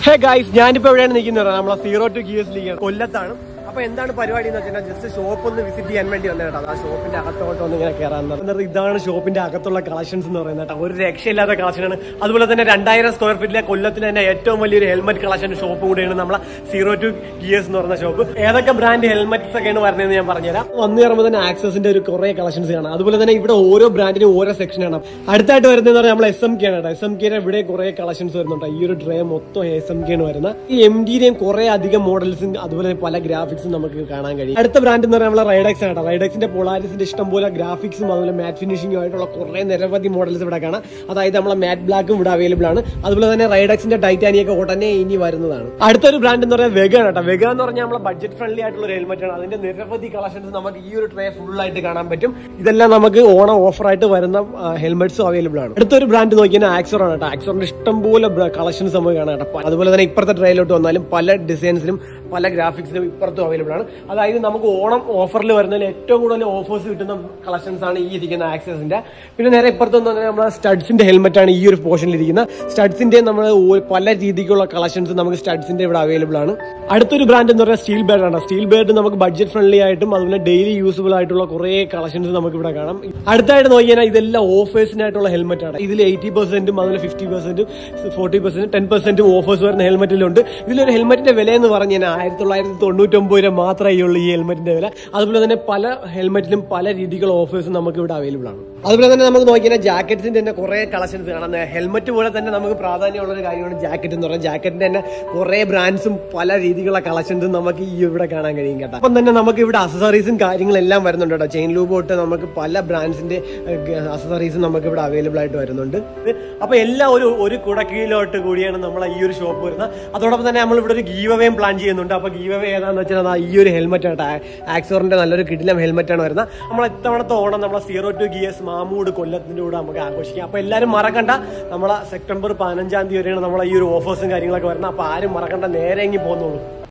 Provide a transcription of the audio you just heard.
hey guys ഞാനിപ്പോ എവിടെയാണ് നിൽക്കുന്നത് നമ്മളെ സീറോ ടു ഗിയേഴ്സ് ലീഗ് കൊല്ലത്താണ് അപ്പൊ എന്താണ് പരിപാടി എന്ന് വെച്ചാൽ ജസ്റ്റ് ഷോപ്പ് ഒന്ന് വിസിറ്റ് ചെയ്യാൻ വേണ്ടി വന്നത് കേട്ടോ ആ ഷോപ്പിന്റെ അകത്തോട്ട് ഒന്ന് ഇങ്ങനെ കയറാൻ എന്നിട്ട് ഇതാണ് ഷോപ്പിന്റെ അകത്തുള്ള കളക്ഷൻസ് എന്ന് പറയുന്നത് കേട്ടോ ഒരു രക്ഷയില്ലാത്ത കളക്ഷനാണ് അതുപോലെ തന്നെ രണ്ടായിരം സ്ക്വയർ ഫീറ്റിലെ കൊല്ലത്തിലെ തന്നെ ഏറ്റവും വലിയൊരു ഹെൽമെറ്റ് കളക്ഷൻ ഷോപ്പ് കൂടിയാണ് നമ്മളെ സീറോ ടു ഗിയേഴ്സ് എന്ന് പറയുന്ന ഷോപ്പ് ഏതൊക്കെ ബ്രാൻഡ് ഹെൽമെറ്റ്സ് ഒക്കെയാണ് വരുന്നതെന്ന് ഞാൻ പറഞ്ഞുതരാം വന്നു കയറുമ്പോൾ തന്നെ ആക്സസിന്റെ ഒരു കുറെ കളക്ഷൻസ് കാണാം അതുപോലെ തന്നെ ഇവിടെ ഓരോ ബ്രാൻഡിനും ഓരോ സെക്ഷനാണ് അടുത്തായിട്ട് വരുന്നത് പറഞ്ഞാൽ നമ്മൾ എസ് എം കെ ആണ് കേട്ടോ എസ് എം കെയുടെ ഇവിടെ കുറെ കളക്ഷൻസ് വരുന്നുണ്ട് ഈ ഒരു ഡ്രേ മൊത്തം എസ് എം കെ ആണ് വരുന്നത് ഈ എം ഡിയുടെയും കുറെ അധികം മോഡൽസും അതുപോലെ തന്നെ പല ഗ്രാഫിക്സും നമുക്ക് കാണാൻ കഴിയും അടുത്ത ബ്രാൻഡ് എന്ന് പറയുന്നത് നമ്മളെ റൈഡക്സ് ആണ് റൈഡക്സിന്റെ പോളാരിസിന്റെ ഇഷ്ടംപോലെ ഗ്രാഫിക്സും അതുപോലെ മാറ്റ് ഫിനിഷിംഗും ആയിട്ടുള്ള കുറെ നിരവധി മോഡൽസ് ഇവിടെ കാണാം അതായത് നമ്മളെ മാറ്റ് ബ്ലാക്കും ഇവിടെ അവൈലബിൾ ആണ് അതുപോലെ തന്നെ റൈഡക്സിന്റെ ടൈറ്റാനിയൊക്കെ ഉടനെ ഇനി വരുന്നതാണ് അടുത്തൊരു ബ്രാൻഡ് എന്ന് പറയുന്നത് വെഗ ആണ് കേട്ടോ വെഗ എന്ന് പറഞ്ഞാൽ നമ്മളെ ബഡ്ജറ്റ് ഫ്രണ്ട്ലി ആയിട്ടുള്ള ഒരു ഹെൽമെറ്റ് ആണ് അതിന്റെ നിരവധി കളക്ഷൻസ് നമുക്ക് ഈ ഒരു ട്രേ ഫുൾ ആയിട്ട് കാണാൻ പറ്റും ഇതെല്ലാം നമുക്ക് ഓണം ഓഫർ ആയിട്ട് വരുന്ന ഹെൽമെറ്റ്സും അവൈലബിൾ ആണ് അടുത്തൊരു ബ്രാൻഡ് നോക്കിയാൽ ആക്സോർ ആണ് കേട്ടോ ആക്സോറിന്റെ ഇഷ്ടംപോലെ കളക്ഷൻസ് നമുക്ക് കാണാം കേട്ടോ അതുപോലെ തന്നെ ഇപ്പുറത്തെ ട്രേയിലോട്ട് വന്നാലും പല ഡിസൈൻസിലും പല ഗ്രാഫിക്സിലും ഇപ്പുറത്തും അവൈലബിൾ ആണ് അതായത് നമുക്ക് ഓണം ഓഫറിൽ വരുന്നതിൽ ഏറ്റവും കൂടുതൽ ഓഫേഴ്സ് കിട്ടുന്ന കളക്ഷൻസ് ആണ് ഈ ഇരിക്കുന്ന ആക്സസിന്റെ പിന്നെ നേരെ ഇപ്പുറത്ത് വന്നാൽ നമ്മുടെ സ്റ്റഡ്സിന്റെ ഹെൽമെറ്റ് ആണ് ഈ ഒരു പോർഷനിൽ ഇരിക്കുന്ന സ്റ്റഡ്സിന്റെ നമ്മൾ പല രീതിക്കുള്ള കളക്ഷൻസ് നമുക്ക് സ്റ്റഡ്സിന്റെ ഇവിടെ അവൈലബിൾ ആണ് അടുത്തൊരു ബ്രാൻഡ് എന്ന് പറയുന്നത് സ്റ്റീൽ ബേർഡ് ആണ് സ്റ്റീൽ ബേർഡ് നമുക്ക് ബഡ്ജറ്റ് ഫ്രണ്ട്ലി ആയിട്ടും അതുപോലെ ഡെയിലി യൂസബിൾ ആയിട്ടുള്ള കുറെ കളക്ഷൻസ് നമുക്ക് ഇവിടെ കാണാം അടുത്തായിട്ട് നോക്കിയാൽ ഇതെല്ലാം ഓഫേഴ്സിനായിട്ടുള്ള ഹെൽമെറ്റ് ആണ് ഇതിൽ എയ്റ്റി പെർസെന്റും അതുപോലെ ഫിഫ്റ്റി പെർസെന്റും ഫോർട്ടി പെർസെന്റ് ടെൻ പെർസെന്റും ഓഫേഴ്സ് വരുന്ന ഹെൽമെറ്റിലുണ്ട് ഇതിലൊരു ഹെൽമെറ്റിന്റെ വില എന്ന് പറഞ്ഞു കഴിഞ്ഞാൽ ആയിരത്തി തൊള്ളായിരത്തി തൊണ്ണൂറ്റൊമ്പത് രൂപ മാത്രമേ ഉള്ളൂ ഈ ഹെൽമെറ്റിന്റെ വില അതുപോലെ തന്നെ പല ഹെൽമെറ്റിലും പല രീതിക്കുള്ള ഓഫേഴ്സ് നമുക്ക് ഇവിടെ അവൈലബിൾ ആണ് അതുപോലെ തന്നെ നമുക്ക് നോക്കിയാൽ ജാക്കറ്റ്സിന്റെ തന്നെ കുറെ കളക്ഷൻസ് കാണാം ഹെൽമെറ്റ് പോലെ തന്നെ നമുക്ക് പ്രാധാന്യമുള്ള ഒരു കാര്യമാണ് ജാക്കറ്റ് എന്ന് പറയുന്നത് ജാക്കറ്റിന്റെ തന്നെ കുറെ ബ്രാൻഡ്സും പല രീതിയിലുള്ള കളക്ഷൻസും നമുക്ക് ഈ ഇവിടെ കാണാൻ കഴിയും കേട്ടോ അപ്പം തന്നെ നമുക്ക് ഇവിടെ അസസറീസും കാര്യങ്ങളെല്ലാം വരുന്നുണ്ട് കേട്ടോ ചെയിൻ ലൂബ് തൊട്ട് നമുക്ക് പല ബ്രാൻഡ്സിന്റെ അസസറീസും നമുക്ക് ഇവിടെ അവൈലബിൾ ആയിട്ട് വരുന്നുണ്ട് അപ്പൊ എല്ലാം ഒരു ഒരു കുടക്കീഴിലോട്ട് കൂടിയാണ് നമ്മളെ ഈ ഒരു ഷോപ്പ് വരുന്നത് അതോടൊപ്പം തന്നെ നമ്മൾ ഇവിടെ ഒരു ഗീവവേയും പ്ലാൻ ചെയ്യുന്നുണ്ട് അപ്പൊ ഗീവവേ ഏതാന്ന് വെച്ചാൽ ദാ ഈ ഒരു ഹെൽമെറ്റ് ആണ് ആക്സോറിന്റെ നല്ലൊരു കിടിലം ഹെൽമെറ്റ് ആണ് വരുന്നത് നമ്മൾ ഇത്തവണത്തെ ഓണം നമ്മളെ സീറോ ടു ഗിയേഴ്സ് മാമൂട് കൊല്ലത്തിന്റെ കൂടെ നമുക്ക് ആഘോഷിക്കാം അപ്പൊ എല്ലാവരും മറക്കണ്ട നമ്മളെ സെപ്റ്റംബർ പതിനഞ്ചാം തീയതി വരെയാണ് നമ്മളെ ഈ ഒരു ഓഫേഴ്സും കാര്യങ്ങളൊക്കെ വരുന്നത് അപ്പൊ ആരും മറക്കണ്ട നേരെ എങ്കിൽ പോകുന്നുള്ളൂ